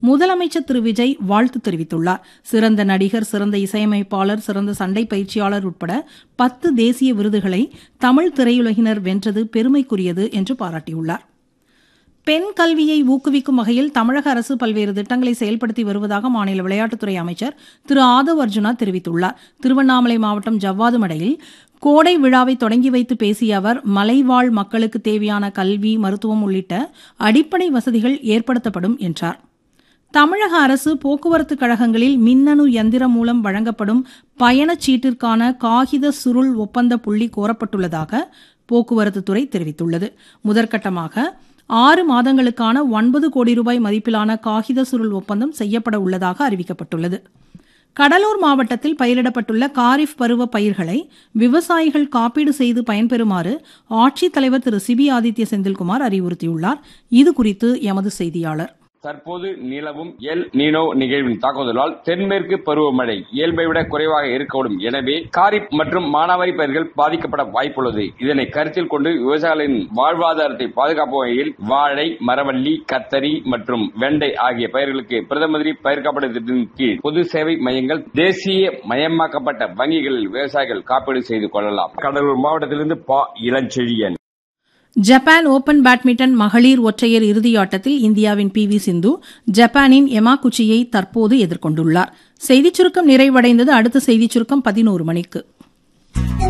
முதலமைச்சர் திரு விஜய் வாழ்த்து தெரிவித்துள்ளார் சிறந்த நடிகர் சிறந்த இசையமைப்பாளர் சிறந்த சண்டை பயிற்சியாளர் உட்பட பத்து தேசிய விருதுகளை தமிழ் திரையுலகினர் வென்றது பெருமைக்குரியது என்று பாராட்டியுள்ளார் பெண் கல்வியை ஊக்குவிக்கும் வகையில் தமிழக அரசு பல்வேறு திட்டங்களை செயல்படுத்தி வருவதாக மாநில விளையாட்டுத்துறை அமைச்சர் திரு ஆதவ் அர்ஜுனா தெரிவித்துள்ளார் திருவண்ணாமலை மாவட்டம் ஜவ்வாதுமடையில் கோடை விழாவை தொடங்கி வைத்து பேசிய அவர் மலைவாழ் மக்களுக்கு தேவையான கல்வி மருத்துவம் உள்ளிட்ட அடிப்படை வசதிகள் ஏற்படுத்தப்படும் என்றார் தமிழக அரசு போக்குவரத்து கழகங்களில் மின்னணு எந்திரம் மூலம் வழங்கப்படும் பயணச்சீட்டிற்கான காகித சுருள் ஒப்பந்த புள்ளி கோரப்பட்டுள்ளதாக போக்குவரத்துத்துறை தெரிவித்துள்ளது முதற்கட்டமாக ஆறு மாதங்களுக்கான ஒன்பது கோடி ரூபாய் மதிப்பிலான காகித சுருள் ஒப்பந்தம் செய்யப்பட உள்ளதாக அறிவிக்கப்பட்டுள்ளது கடலூர் மாவட்டத்தில் பயிரிடப்பட்டுள்ள காரிஃப் பருவ பயிர்களை விவசாயிகள் காப்பீடு செய்து பயன்பெறுமாறு ஆட்சித்தலைவர் திரு சிபி ஆதித்ய செந்தில்குமார் அறிவுறுத்தியுள்ளார் இதுகுறித்து எமது செய்தியாளர் தற்போது நிலவும் எல் நீனோ நிகழ்வின் தாக்குதலால் தென்மேற்கு பருவமழை இயல்பை விட குறைவாக இருக்கக்கூடும் எனவே காரிப் மற்றும் மானாவாரி பயிர்கள் பாதிக்கப்பட வாய்ப்புள்ளது இதனை கருத்தில் கொண்டு விவசாயிகளின் வாழ்வாதாரத்தை பாதுகாக்கும் வகையில் வாழை மரவள்ளி கத்தரி மற்றும் வெண்டை ஆகிய பயிர்களுக்கு பிரதமரி பயிர் காப்பீடு திட்டத்தின் கீழ் பொது சேவை மையங்கள் தேசிய மயமாக்கப்பட்ட வங்கிகளில் விவசாயிகள் காப்பீடு செய்து கொள்ளலாம் கடலூர் மாவட்டத்திலிருந்து பா இளஞ்செழியன் ஜப்பான் ஓபன் பேட்மிண்டன் மகளிர் ஒற்றையர் இறுதியாட்டத்தில் இந்தியாவின் பி வி சிந்து ஜப்பானின் எமாகுச்சியை தற்போது எதிர்கொண்டுள்ளார் செய்திச் சுருக்கம் நிறைவடைந்தது அடுத்த செய்திச் சுருக்கம் பதினோரு மணிக்கு